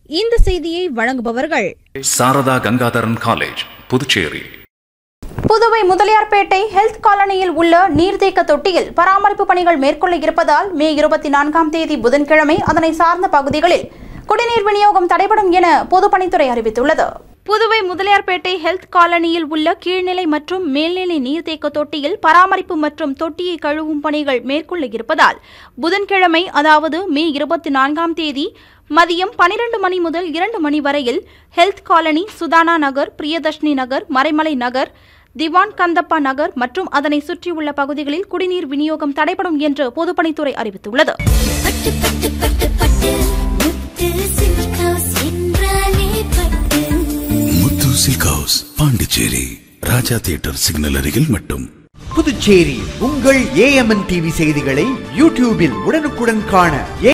இந்த செய்தியை வழங்குபவர்கள் சாரதா கங்காதரன் காலேஜ் புதுச்சேரி புதுவை முதலியார்பேட்டை ஹெல்த் காலனியில் உள்ள நீர்த்தேக்க தொட்டியில் பராமரிப்பு பணிகள் மேற்கொள்ள இருப்பதால் மே இருபத்தி நான்காம் தேதி புதன்கிழமை அதனை சார்ந்த பகுதிகளில் குடிநீர் விநியோகம் தடைபடும் என பொதுப்பணித்துறை அறிவித்துள்ளது புதுவை முதலியார்பேட்டை ஹெல்த் காலனியில் உள்ள கீழ்நிலை மற்றும் மேல்நிலை நீர்த்தேக்க தொட்டியில் பராமரிப்பு மற்றும் தொட்டியை கழுவும் பணிகள் மேற்கொள்ள இருப்பதால் புதன்கிழமை அதாவது மே இருபத்தி நான்காம் தேதி மதியம் பனிரெண்டு மணி முதல் இரண்டு மணி வரையில் ஹெல்த் காலனி சுதானா நகர் பிரியதர்ஷினி நகர் மறைமலை நகர் திவான் கந்தப்பா நகர் மற்றும் அதனை சுற்றியுள்ள பகுதிகளில் குடிநீர் விநியோகம் தடைபடும் என்று பொதுப்பணித்துறை அறிவித்துள்ளது பட்டு பட்டு பட்டு பட்டு முத்து சில்க் ஹவுஸ் என்றாலே Pattu Muthu silk house Pondicherry Raja theatre signal அருகில் மட்டும் புதுச்சேரி உங்கள் ஏஎம்என் டிவி செய்திகளை யூடியூபில் உடனுக்குடன் காண